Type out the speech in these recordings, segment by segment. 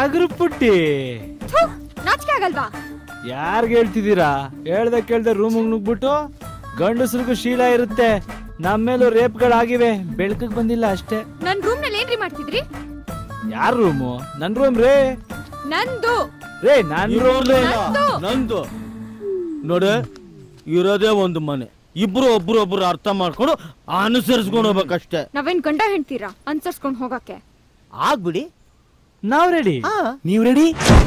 ಟಗರು ಪುಟ್ಟಿ ಥು, ನಾಚಿಕೆ ಆಗಲ್ವಾ ಯಾರ್ಗ್ ಹೇಳ್ತಿದ್ದೀರಾ ಹೇಳ್ದೆ ಕೇಳ್ದೆ ರೂಮಿಗೆ ನುಗ್ಬಿಟ್ಟು ಗಂಡಸ್ರಿಗೂ ಶೀಲ ಇರುತ್ತೆ ನಮ್ಮೇಲೂ ರೇಪ್ಗಳಾಗಿವೆ ಬೆಳಕಿಗೆ ಬಂದಿಲ್ಲ ಅಷ್ಟೇ ನನ್ ರೂಮ್ ನಲ್ಲಿ ಏನ್ರಿ ಮಾಡ್ತಿದ್ರಿ ಯಾರ್ ರೂಮು ನನ್ ರೂಮ್ ರೇ ನಂದು ರೇ ನನ್ ರೂಮ್ ರೇ ನಂದು ನಂದು ನೋಡು ಇರೋದೇ ಒಂದು ಮನೆ ಇಬ್ರು ಒಬ್ರು ಒಬ್ರು ಅರ್ಥ ಮಾಡ್ಕೊಂಡು ಅನುಸರಿಸ್ಕೊಂಡು ಹೋಗ್ಬೇಕಷ್ಟೇ ನಾವೇನ್ ಗಂಡ ಹೆಣ್ತೀರಾ ಅನ್ಸರ್ಸ್ಕೊಂಡ್ ಹೋಗಕ್ಕೆ ಆಗ್ಬಿಡಿ ನಾವ್ ರೆಡಿ ನೀವ್ ರೆಡಿ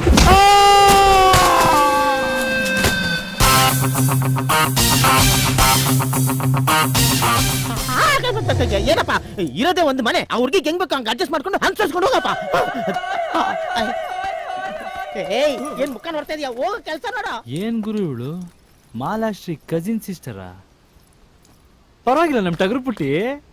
ಏನಪ್ಪ ಇರೋದೇ ಒಂದು ಮನೆ ಆ ಹುಡುಗಿ ಹೆಂಗ್ ಬೇಕು ಹಂಗ ಅಡ್ಜಸ್ಟ್ ಮಾಡ್ಕೊಂಡು ಅನ್ಸರ್ಸ್ಕೊಂಡು ಹೋಗಪ್ಪ ಏಯ್ ಏನ್ ಮುಖ ನೋಡ್ತಾ ಇದೀಯ ಹೋಗ ಕೆಲಸ ನೋಡ ಏನ್ ಗುರು ಇವಳು ಮಾಲಾಶ್ರೀ ಕಜಿನ್ ಸಿಸ್ಟರಾ ಪರವಾಗಿಲ್ಲ ನಮ್ ಟಗರು ಪುಟ್ಟಿ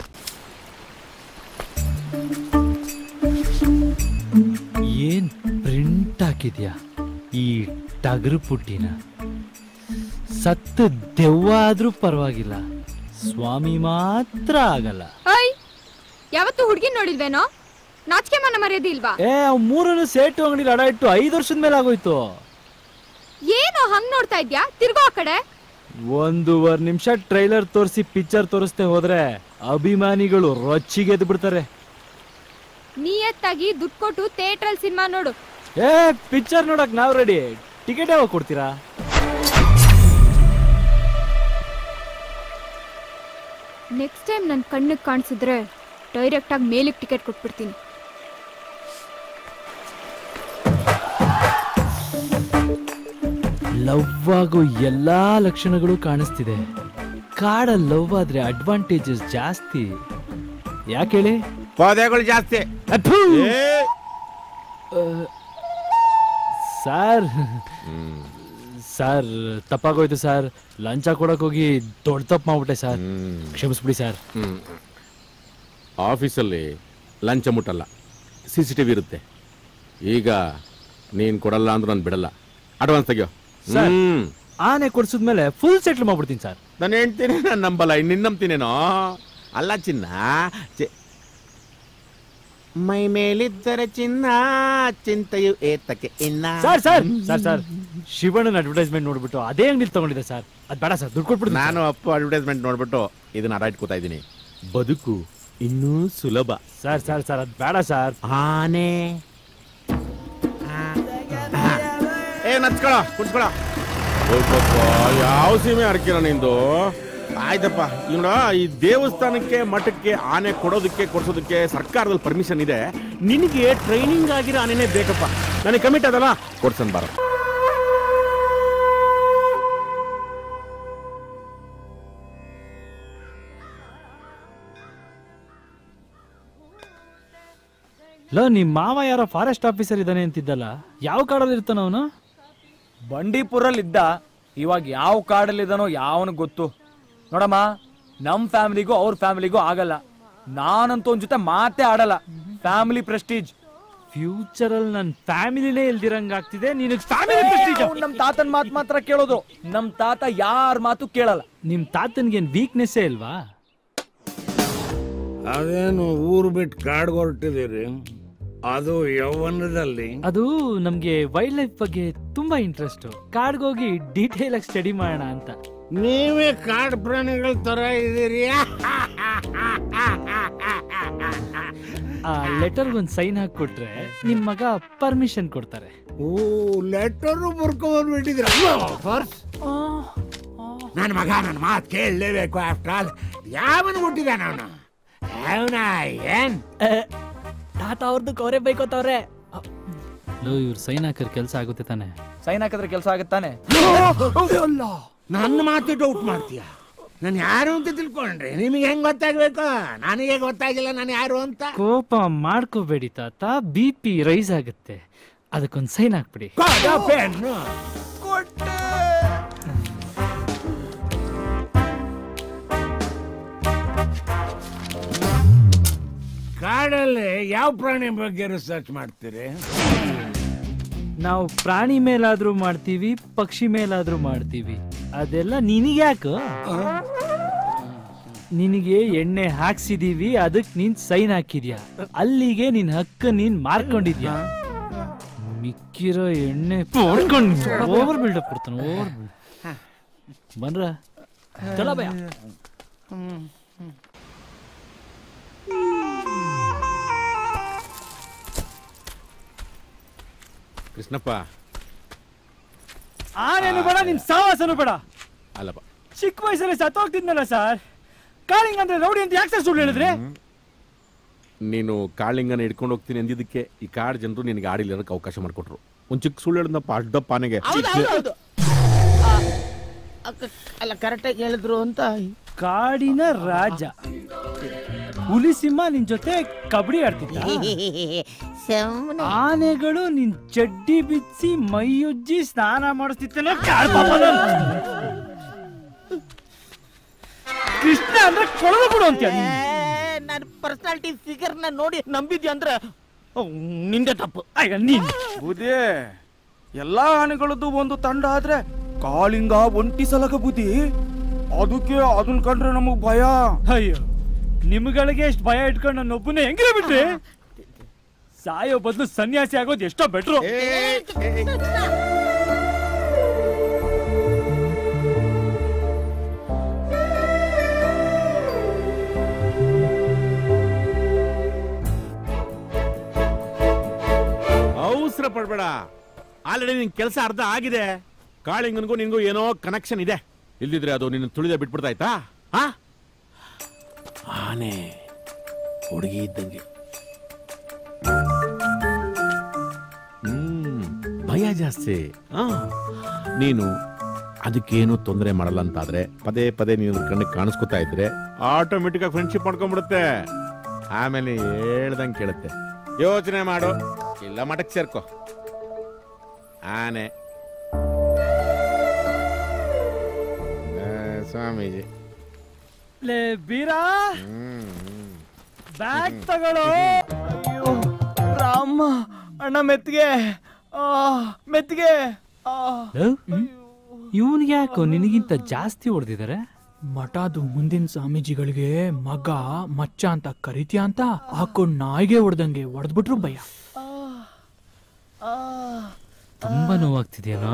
ಏನ್ ಪ್ರಿಂಟ್ ಹಾಕಿದ್ಯಾ ಈ ಟಗರು ಪುಟ್ಟಿನ ಸತ್ತು ದೆವ್ವ ಆದ್ರೂ ಪರವಾಗಿಲ್ಲ ಸ್ವಾಮಿ ಮಾತ್ರ ಆಗಲ್ಲ ಐ ಯಾವತ್ತು ಹುಡ್ಗಿ ನೋಡಿಲ್ವೇನೋ ನಾಚಿಕೆ ಮನ ಮರ್ಯಾದೆ ಇಲ್ವಾ ಏ ಅವ್ ಮೂರನ್ನು ಸೇಟು ಅಂಗಡಿ ಅಡ ಇಟ್ಟು ಐದು ವರ್ಷದ ಮೇಲೆ ಆಗೋಯ್ತು ಏನೋ ಹಂಗ್ ನೋಡ್ತಾ ಇದ್ಯಾ ತಿರ್ಗೋ ಆ ಕಡೆ ಒಂದೂವರೆ ನಿಮಿಷ ಟ್ರೈಲರ್ ತೋರಿಸಿ ಪಿಕ್ಚರ್ ತೋರಿಸ್ದೆ ಹೋದ್ರೆ ಅಭಿಮಾನಿಗಳು ರೊಚ್ಚಿಗೆದ್ದು ಬಿಡ್ತಾರೆ ನಿಯತ್ತಾಗಿ ದುಡ್ಡು ಕೊಟ್ಟು ಥಿಯೇಟ್ರಲ್ ಸಿನಿಮಾ ನೋಡು ಏ ಪಿಕ್ಚರ್ ನೋಡಕ್ ನಾವ್ ರೆಡಿ ಟಿಕೆಟ್ ಯಾವಾಗ ಕೊಡ್ತೀರಾ ನೆಕ್ಸ್ಟ್ ಟೈಮ್ ನನ್ ಕಣ್ಣಿಗೆ ಕಾಣಿಸಿದ್ರೆ ಡೈರೆಕ್ಟ್ ಆಗಿ ಮೇಲಿಗೆ ಟಿಕೆಟ್ ಕೊಟ್ಬಿಡ್ತೀನಿ ಲವ್ ಆಗೋ ಎಲ್ಲಾ ಲಕ್ಷಣಗಳು ಕಾಣಿಸ್ತಿದೆ ಕಾಡಲ್ಲಿ ಲವ್ ಆದ್ರೆ ಅಡ್ವಾಂಟೇಜಸ್ ಜಾಸ್ತಿ ಯಾಕೆ ಹೇಳಿ ಪೊದೆಗಳು ಜಾಸ್ತಿ ಅಥು! ಸರ್ ಸರ್ ತಪ್ಪಾಗೋಯ್ತು ಸರ್ ಲಂಚ ಕೊಡಕ್ ಹೋಗಿ ದೊಡ್ಡ ತಪ್ಪು ಮಾಡ್ಬಿಟ್ಟೆ ಸರ್ ಕ್ಷಮಿಸ್ಬಿಡಿ ಸರ್ ಆಫೀಸಲ್ಲಿ ಲಂಚ ಮುಟ್ಟಲ್ಲ ಸಿ ಸಿ ಟಿ ವಿ ಇರುತ್ತೆ ಈಗ ನೀನ್ ಕೊಡಲ್ಲ ಅಂದ್ರೆ ನಾನು ಬಿಡಲ್ಲ ಅಡ್ವಾನ್ಸ್ ತೆಗಿಯೋ ಸರ್. ಹ್ಮ್ ಆನೆ ಕೊಡ್ಸಿದ್ಮೇಲೆ ಫುಲ್ ಸೆಟ್ಲ್ ಮಾಡ್ಬಿಡ್ತೀನಿ ಸರ್ ನಾನು ಹೇಳ್ತೀನಿ ನಾನು ನಂಬಲ್ಲ ನಿನ್ನ ನಂಬ್ತೀನೇನೋ ಅಲ್ಲ ಚಿನ್ನ ಚಿ- ಮೈ ಮೇಲಿದ್ದರೆ ಚಿನ್ನ ಚಿಂತೆಯು ಏತಕ್ಕೆ ಇನ್ನ ಸರ್ ಸರ್ ಸರ್ ಸರ್ ಶಿವಣ್ಣನ ಅಡ್ವರ್ಟೈಸ್ಮೆಂಟ್ ನೋಡ್ಬಿಟ್ಟು ಅದೇ ಅಂಗಡಿ ತಗೊಂಡಿದೆ ಸರ್ ಅದ್ ಬೇಡ ಸರ್ ದುಡ್ಡು ಕೊಟ್ಬಿಡ್ತೀನಿ ನಾನು ಅಪ್ಪ ಅಡ್ವರ್ಟೈಸ್ಮೆಂಟ್ ನೋಡ್ಬಿಟ್ಟು ಇದನ್ನ ಅಡ ಇಟ್ಕೋತಾ ಇದ್ದೀನಿ ಬದುಕು ಇನ್ನೂ ಸುಲಭ ಸರ್ ಸರ್ ಸರ್ ಅದ್ ಬೇಡ ಸರ್ ಆನೆ ಏ ನಚ್ಕೊಳ ಕುಡ್ಸ್ಕೊಳ ಯಾವ ಸೀಮೆ ಅರ್ಕಿರ ನಿಂದು ಆಯ್ತಪ್ಪ ಈಗ ಈ ದೇವಸ್ಥಾನಕ್ಕೆ ಮಠಕ್ಕೆ ಆನೆ ಕೊಡೋದಕ್ಕೆ ಕೊಡ್ಸೋದಕ್ಕೆ ಸರ್ಕಾರದಲ್ಲಿ ಪರ್ಮಿಷನ್ ಇದೆ ನಿನಗೆ ಟ್ರೈನಿಂಗ್ ಆಗಿರೋ ಆನೆನೇ ಬೇಕಪ್ಪ ನನಗೆ ಕಮಿಟ್ ಅದಲ್ಲ ಕೊಡ್ಸನ್ ಬಾರ ಲೋ ನಿಮ್ ಮಾವ ಯಾರೋ ಫಾರೆಸ್ಟ್ ಆಫೀಸರ್ ಇದ್ದಾನೆ ಅಂತಿದ್ದಲ್ಲ ಯಾವ ಕಾಡಲ್ಲಿ ಇರ್ತಾನ ಅವನು ಬಂಡೀಪುರಲ್ಲಿ ಇದ್ದ ಇವಾಗ ಯಾವ ಕಾಡಲ್ಲಿ ಇದ್ದಾನೋ ಯಾವನಿಗೆ ಗೊತ್ತು ನೋಡಮ್ಮ ನಮ್ ಫ್ಯಾಮಿಲಿಗೂ ಅವ್ರ ಫ್ಯಾಮಿಲಿಗೂ ಆಗಲ್ಲ ನಾನಂತೂ ಒಂದ್ ಜೊತೆ ಮಾತೇ ಆಡಲ್ಲ ಫ್ಯಾಮಿಲಿ ಪ್ರೆಸ್ಟೀಜ್ ಫ್ಯೂಚರ್ ಅಲ್ಲಿ ನನ್ ಫ್ಯಾಮಿಲಿನೇ ಇಲ್ದಿರಂಗ್ ಆಗ್ತಿದೆ ನಿನಗ್ ಫ್ಯಾಮಿಲಿ ನಮ್ ತಾತನ್ ಮಾತು ಮಾತ್ರ ಕೇಳೋದು ನಮ್ ತಾತ ಯಾರ ಮಾತು ಕೇಳಲ್ಲ ನಿಮ್ ತಾತನ್ಗೇನ್ ವೀಕ್ನೆಸ್ಸೇ ಇಲ್ವಾ ಅದೇನು ಊರು ಬಿಟ್ಟು ಕಾಡ್ಗೆ ಹೊರಟಿದ್ದೀರಿ ಅದು ಯೌವನದಲ್ಲಿ ಅದು ನಮ್ಗೆ ವೈಲ್ಡ್ ಲೈಫ್ ಬಗ್ಗೆ ತುಂಬಾ ಇಂಟ್ರೆಸ್ಟ್ ಕಾಡ್ಗೋಗಿ ಡೀಟೇಲ್ ಆಗಿ ಸ್ಟಡಿ ಮಾಡೋಣ ಅಂತ ನೀವೇ ಕಾಡು ಪ್ರಾಣಿಗಳ ತರ ಇದೀರಿ ಆ ಲೆಟರ್ ಒಂದ್ ಸೈನ್ ಹಾಕೊಟ್ರೆ ನಿಮ್ ಮಗ ಪರ್ಮಿಷನ್ ಕೊಡ್ತಾರೆ ಓ ಲೆಟರು ಬರ್ಕೊಂಡ್ಬಿಟ್ಟಿದ್ರ ನನ್ನ ಮಗ ನನ್ನ ಮಾತು ಕೇಳಲೇಬೇಕು ಆಫ್ಟರ್ ಆಲ್ ಯಾವನ್ ಹುಟ್ಟಿದಾನ ಅವನು ಅವನ ಏನ್ ತಾತ ಅವ್ರದ್ದು ಕವರೆ ಬೈಕೋತವ್ರೆ ಲೋ ಇವ್ರು ಸೈನ್ ಹಾಕರ್ ಕೆಲಸ ಆಗುತ್ತೆ ತಾನೆ ಸೈನ್ ಹಾಕಿದ್ರೆ ಕೆಲಸ ಆಗುತ್ತಾನೆ ನನ್ನ ಮಾತು ಡೌಟ್ ಮಾಡ್ತೀಯ ನಾನು ಯಾರು ಅಂತ ತಿಳ್ಕೊಂಡ್ರಿ ನಿಮಗೆ ಹೆಂಗ್ ಗೊತ್ತಾಗ್ಬೇಕು ನನಗೆ ಗೊತ್ತಾಗಿಲ್ಲ ನಾನು ಯಾರು ಅಂತ ಕೋಪ ಮಾಡ್ಕೋಬೇಡಿ ತಾತ ಬಿ ಪಿ ರೈಸ್ ಆಗುತ್ತೆ ಅದಕ್ಕೊಂದ್ ಸೈನ್ ಹಾಕ್ಬಿಡಿ ಕೊಡ ಪೆನ್ನು. ಕಾಡಲ್ಲಿ ಯಾವ ಪ್ರಾಣಿ ಬಗ್ಗೆ ರಿಸರ್ಚ್ ಮಾಡ್ತೀರಿ ನಾವು ಪ್ರಾಣಿ ಮೇಲಾದ್ರೂ ಮಾಡ್ತೀವಿ ಪಕ್ಷಿ ಮೇಲಾದ್ರೂ ಮಾಡ್ತೀವಿ ಅದೆಲ್ಲ ನಿನಗ್ಯಾಕ ನಿನಗೆ ಎಣ್ಣೆ ಹಾಕ್ಸಿದೀವಿ ಅದಕ್ ನೀನ್ ಸೈನ್ ಹಾಕಿದ್ಯಾ ಅಲ್ಲಿಗೆ ನಿನ್ ಹಕ್ಕ ನೀನ್ ಮಾರ್ಕೊಂಡಿದ್ಯಾ ಮಿಕ್ಕಿರೋ ಎಣ್ಣೆ ಪಡ್ಕೊಂಡು ಓವರ್ ಬಿಲ್ಡಪ್ ಕೊಡ್ತಾನೆ ಓವರ್ ಬನ್ರ ಚಲ ಭಯ ಕೃಷ್ಣಪ್ಪ ಆನೇನು ಬೇಡ ನಿಮ್ ಸಾವಾಸನು ಬೇಡ ಅಲ್ಲಪ್ಪ ಚಿಕ್ಕ ವಯಸ್ಸಲ್ಲಿ ಸತ್ತೋಗ್ತಿದ್ನಲ್ಲ ಸರ್ ಕಾಳಿಂಗ್ ಅಂದ್ರೆ ರೌಡಿ ಅಂತ ಯಾಕೆ ಸರ್ ಸುಳ್ಳು ಹೇಳಿದ್ರಿ ನೀನು ಕಾಳಿಂಗನ ಹಿಡ್ಕೊಂಡು ಹೋಗ್ತೀನಿ ಅಂದಿದ್ದಕ್ಕೆ ಈ ಕಾಡ್ ಜನರು ನಿನಗೆ ಆಡಿಲಿರೋಕ್ಕೆ ಅವಕಾಶ ಮಾಡಿಕೊಟ್ರು ಒಂದು ಚಿಕ್ಕ ಸುಳ್ಳು ಹೇಳಿದ್ನಪ್ಪ ಅಡ್ಡಪ್ಪ ಆನೆಗೆ ಅಲ್ಲ ಕರೆಕ್ಟಾಗಿ ಹೇಳಿದ್ರು ಅಂತ ಕಾಡಿನ ರಾಜ ಹುಲಿ ಸಿಂಹ ನಿನ್ ಜೊತೆ ಕಬಡ್ಡಿ ಆಡ್ತಿದ್ದ ಸುಮ್ನೆ ಆನೆಗಳು ನಿನ್ ಚಡ್ಡಿ ಬಿಚ್ಚಿ ಮೈಯುಜ್ಜಿ ಸ್ನಾನ ಮಾಡಿಸ್ತಿತ್ತಲ್ಲ ಕೃಷ್ಣ ಅಂದ್ರೆ ಕೊಳದ ಬಿಡು ಅಂತೀಯ ನೀನು. ನನ್ನ ಪರ್ಸನಾಲಿಟಿ ಫಿಗರ್ ನ ನೋಡಿ ನಂಬಿದ್ಯ ಅಂದ್ರೆ ಅವ್ನ್ ನಿಂದೆ ತಪ್ಪು ಅಯ್ಯ ನೀನ್ ಬುದ್ಧಿ ಎಲ್ಲಾ ಆನೆಗಳದ್ದು ಒಂದು ತಂಡ ಆದ್ರೆ ಕಾಳಿಂಗ ಒಂಟಿ ಸಲಗ ಬುದ್ಧಿ ಅದಕ್ಕೆ ಅದನ್ ಕಂಡ್ರೆ ನಮಗ್ ಭಯ ಅಯ್ಯೋ ನಿಮ್ಗಳಿಗೆ ಎಷ್ಟು ಭಯ ಇಟ್ಕೊಂಡು ನನ್ನ ಒಬ್ಬನೇ ಹೆಂಗಿರ ಬಿಟ್ರಿ ಸಾಯೋ ಬದಲು ಸನ್ಯಾಸಿ ಆಗೋದು ಎಷ್ಟೋ ಬೆಟ್ರು ಅವಸರ ಪಡ್ಬೇಡ ಆಲ್ರೆಡಿ ನಿನ್ ಕೆಲಸ ಅರ್ಧ ಆಗಿದೆ ಕಾಳಿಂಗನ್ಗೂ ನಿನ್ಗೂ ಏನೋ ಕನೆಕ್ಷನ್ ಇದೆ ಇಲ್ದಿದ್ರೆ ಅದು ನಿನ್ನ ತುಳಿದ ಬಿಟ್ಬಿಡ್ತಾಯ್ತಾ ಹಾ ಆನೆ ಹುಡುಗಿ ಇದ್ದಂಗೆ ಹ್ಮ್ ಭಯ ಜಾಸ್ತಿ ಆ, ನೀನು ಅದಕ್ಕೇನು ತೊಂದರೆ ಮಾಡಲ್ಲ ಅಂತಾದ್ರೆ ಪದೇ ಪದೇ ನೀನು ಅದ್ರ ಕಣ್ಣಿಗೆ ಕಾಣಿಸ್ಕೊತಾ ಇದ್ರೆ ಆಟೋಮೆಟಿಕ್ ಆಗಿ ಫ್ರೆಂಡ್ಶಿಪ್ ಮಾಡ್ಕೊಂಡ್ಬಿಡುತ್ತೆ ಆಮೇಲೆ ಹೇಳ್ದಂಗೆ ಕೇಳುತ್ತೆ ಯೋಚನೆ ಮಾಡು ಇಲ್ಲ ಮಠಕ್ಕೆ ಸೇರ್ಕೋ ಆನೆ ಆ, ಸ್ವಾಮೀಜಿ ಲೇ ಬೀರಾ ಹ್ಮ್ ಬ್ಯಾಗ್ ತಗೊಳ್ಳೋ ಅಯ್ಯೋ ರಾಮ ಅಣ್ಣ ಮೆತ್ತಿಗೆ ಆ ಮೆತ್ತಿಗೆ ಆ ಇವನ್ಗೆ ಯಾಕೋ ನಿನಗಿಂತ ಜಾಸ್ತಿ ಹೊಡೆದಿದ್ದಾರೆ ಮಠದು ಮುಂದಿನ ಸ್ವಾಮೀಜಿಗಳಿಗೆ ಮಗ ಮಚ್ಚ ಅಂತ ಕರಿತೀಯ ಅಂತ ಹಾಕೊಂಡ್ ನಾಯಿಗೆ ಹೊಡೆದಂಗೆ ಹೊಡೆದ್ಬಿಟ್ರು ಭಯ ತುಂಬಾ ನೋವಾಗ್ತಿದ್ಯೇನೋ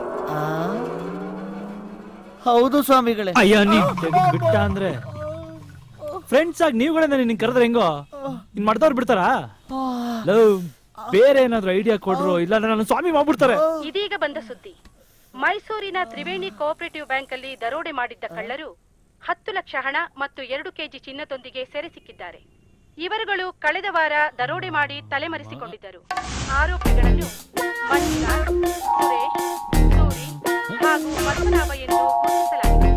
ಹೌದು ಸ್ವಾಮಿಗಳೇ ಅಯ್ಯ ನೀ ತೆಗ್ದ್ ಬಿಟ್ಟ ಅಂದ್ರೆ ಫ್ರೆಂಡ್ಸ್ ಆಗಿ ನೀವುಗಳನ್ನ ನಿನ್ ಕರೆದ್ರೆ ಹೆಂಗೋ ಇನ್ ಮಾಡ್ದವ್ರು ಬಿಡ್ತಾರಾ ಲವ್ ಬೇರೆ ಏನಾದ್ರು ಐಡಿಯಾ ಕೊಡ್ರು ಇಲ್ಲ ನನ್ನ ಸ್ವಾಮಿ ಮಾಡ್ಬಿಡ್ತಾರೆ ಇದೀಗ ಬಂದ ಸುದ್ದಿ ಮೈಸೂರಿನ ತ್ರಿವೇಣಿ ಕೋಆಪರೇಟಿವ್ ಬ್ಯಾಂಕ್ ಅಲ್ಲಿ ದರೋಡೆ ಮಾಡಿದ್ದ ಕಳ್ಳರು ಹತ್ತು ಲಕ್ಷ ಹಣ ಮತ್ತು ಎರಡು ಕೆಜಿ ಚಿನ್ನದೊಂದಿಗೆ ಸೆರೆ ಸಿಕ್ಕಿದ್ದಾರೆ ಇವರುಗಳು ಕಳೆದ ವಾರ ದರೋಡೆ ಮಾಡಿ ತಲೆಮರೆಸಿಕೊಂಡಿದ್ದರು ಆರೋಪಿಗಳನ್ನು ಮಂಜುನಾಥ್ ಸುರೇಶ್ ಸೂರಿ ಹಾಗೂ ಪದ್ಮನಾಭ ಎಂದು ಗುರುತಿಸಲಾಗಿದೆ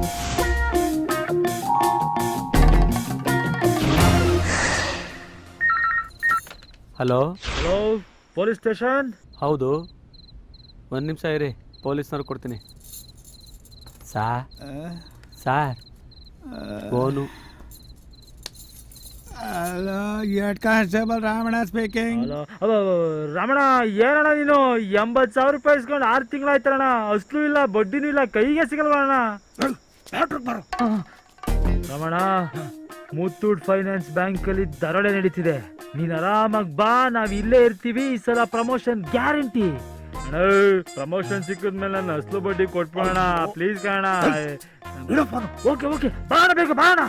ಹಲೋ ಹಲೋ ಪೊಲೀಸ್ ಸ್ಟೇಷನ್ ಹೌದು ಒಂದು ನಿಮಿಷ ಇರಿ ಪೊಲೀಸ್ನವ್ರು ಕೊಡ್ತೀನಿ ಸಾ sir phone hello head constable Ramanna speaking Ramana ಏನಣ್ಣ ನೀನು ಎಂಬತ್ ಸಾವಿರ ರೂಪಾಯಿ ಇಸ್ಕೊಂಡು ಆರು ತಿಂಗಳಾಯ್ತಣ್ಣ ಅಸ್ಲು ಇಲ್ಲ ಬಡ್ಡಿನೂ ಇಲ್ಲ ಕೈಗೆ ಸಿಗಲ್ವಣ್ಣ ರಮಣ ಮುತ್ತೂಟ್ ಫೈನಾನ್ಸ್ ಬ್ಯಾಂಕ್ ಅಲ್ಲಿ ದರೋಡೆ ನಡೀತಿದೆ ನೀನ್ ಆರಾಮಾಗಿ ಬಾ ನಾವ್ ಇಲ್ಲೇ ಇರ್ತೀವಿ ಈ ಸಲ ಪ್ರಮೋಷನ್ ಗ್ಯಾರಂಟಿ ಪ್ರಮೋಷನ್ ಸಿಕ್ಕಿದ್ಮೇಲೆ ನನ್ನ ಅಸ್ಲು ಬಡ್ಡಿ ಕೊಟ್ಬಿಡೋಣ ಪ್ಲೀಸ್ ಕಾಣ ಓಕೆ ಓಕೆ ಬಾಣ ಬೇಕು ಬಾಣ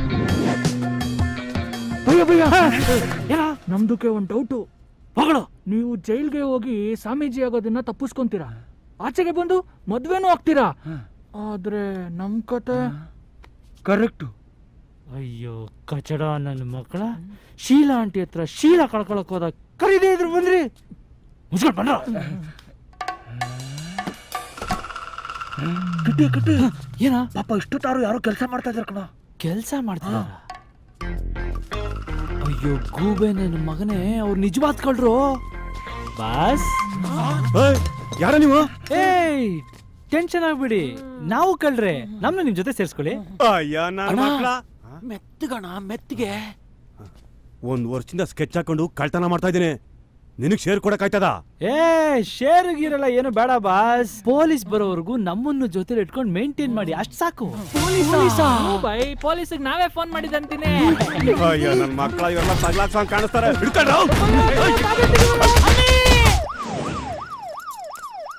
ನಮ್ದಕ್ಕೆ ಒಂದ್ ಡೌಟು ಹೋಗಳು ನೀವು ಜೈಲ್ಗೆ ಹೋಗಿ ಸ್ವಾಮೀಜಿ ಆಗೋದನ್ನ ತಪ್ಪಿಸ್ಕೊಂತೀರಾ ಆಚೆಗೆ ಬಂದು ಮದ್ವೆನೂ ಆಗ್ತೀರಾ ಆದ್ರೆ ನಮ್ ಕತೆ ಕರೆಕ್ಟು ಅಯ್ಯೋ ಕಚಡ ನನ್ನ ಮಕ್ಕಳ ಶೀಲಾ ಆಂಟಿ ಹತ್ರ ಶೀಲಾ ಕಳ್ಕೊಳಕ್ ಹೋದ ಕರೀದೇ ಇದ್ರು ಬಂದ್ರಿ ಮುಚ್ಕೊಂಡು ಬಂದ್ರ ಕಟ್ಟಿ ಕಟ್ಟಿ ಏನ ಪಾಪ ಇಷ್ಟೊತ್ತಾರು ಯಾರೋ ಕೆಲಸ ಮಾಡ್ತಾ ಇದಾರೆ ಕಣ ಕೆಲ್ಸ ಮಾಡ್ತಾರ ಅಯ್ಯೋ ಗೂಬೆ ನನ್ನ ಮಗನೇ ಅವ್ರು ನಿಜವಾದ ಕಳ್ರು ಬಾಸ್ ಯಾರ ನೀವು ಏಯ್ ಟೆನ್ಷನ್ ಆಗ್ಬಿಡಿ ನಾವು ಕಳ್ರೆ ನಮ್ನ ನಿಮ್ ಜೊತೆ ಸೇರ್ಸ್ಕೊಳ್ಳಿ ಅಯ್ಯ ನನ್ನ ಮಕ್ಳ ಮೆತ್ತಗಣ ಮೆತ್ತಿಗೆ ಒಂದ್ ವರ್ಷದಿಂದ ಸ್ಕೆಚ್ ಹಾಕೊಂಡು ಕಳ್ತನ ಮಾಡ್ತಾ ಇದ್ದೀನಿ ನಿನಗ್ ಶೇರ್ ಕೊಡಕ್ಕಾಯ್ತದ ಏ ಶೇರ್ ಗೀರೆಲ್ಲ ಏನು ಬೇಡ ಬಾಸ್ ಪೊಲೀಸ್ ಬರೋವರೆಗೂ ನಮ್ಮನ್ನು ಜೊತೆ ಇಟ್ಕೊಂಡು ಮೇಂಟೈನ್ ಮಾಡಿ ಅಷ್ಟ್ ಸಾಕು ಬೈ ಪೊಲೀಸಿಗೆ ನಾವೇ ಫೋನ್ ಮಾಡಿದಂತೀನಿ ಅಯ್ಯ ನನ್ನ ಮಕ್ಕಳ ಇವೆಲ್ಲ ತಗ್ಲಾಕ್ಸಂಗ್ ಕಾಣಿಸ್ತಾರೆ ಹಿಡ್ಕೊಂಡ್ರು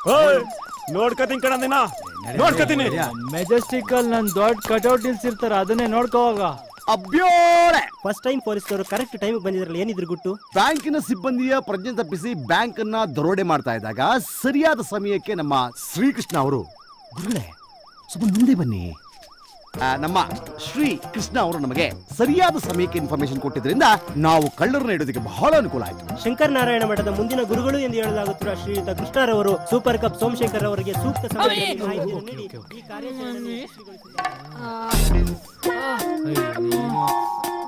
ನೋಡ್ಕತೀನಿ ಕಣ ದಿನ ನೋಡ್ಕತೀನಿ ಮೆಜೆಸ್ಟಿಕ್ ಅಲ್ಲಿ ನನ್ ದೊಡ್ಡ ಕಟೌಟ್ ನಿಲ್ಸಿರ್ತಾರ ಅದನ್ನೇ ನೋಡ್ಕೋವಾಗ ಅಬ್ಯೋಳೆ ಫಸ್ಟ್ ಟೈಮ್ ಪೊಲೀಸರು ಕರೆಕ್ಟ್ ಟೈಮ್ ಬಂದಿದ್ರಲ್ಲ ಏನಿದ್ರು ಗುಟ್ಟು ಬ್ಯಾಂಕಿನ ಸಿಬ್ಬಂದಿಯ ಪ್ರಜ್ಞೆ ತಪ್ಪಿಸಿ ಬ್ಯಾಂಕ್ ಅನ್ನ ದರೋಡೆ ಮಾಡ್ತಾ ಇದ್ದಾಗ ಸರಿಯಾದ ಸಮಯಕ್ಕೆ ನಮ್ಮ ಶ್ರೀಕೃಷ್ಣ ಅವರು ಗುರುಗಳೇ ಸ್ವಲ್ಪ ಮುಂದೆ ಬನ್ನಿ ಆ, ನಮ್ಮ ಶ್ರೀ ಕೃಷ್ಣ ಅವರು ನಮಗೆ ಸರಿಯಾದ ಸಮಯಕ್ಕೆ ಇನ್ಫಾರ್ಮೇಶನ್ ಕೊಟ್ಟಿದ್ರಿಂದ ನಾವು ಕಳ್ಳರನ್ನ ಇಡೋದಕ್ಕೆ ಬಹಳ ಅನುಕೂಲ ಆಯ್ತು ಶಂಕರ ನಾರಾಯಣ ಮಠದ ಮುಂದಿನ ಗುರುಗಳು ಎಂದು ಹೇಳಲಾಗುತ್ತಿರುವ ಶ್ರೀಯುತ ಕೃಷ್ಣರವರು ಸೂಪರ್ ಕಪ್ ಸೋಮಶೇಖರ್ ಅವರಿಗೆ ಸೂಕ್ತ ಸಮಯದಲ್ಲಿ ಮಾಹಿತಿಯನ್ನು ನೀಡಿ ಈ ಕಾರ್ಯಾಚರಣೆಯನ್ನು ಯಶಸ್ವಿಗೊಳಿಸಿದ್ದಾರೆ.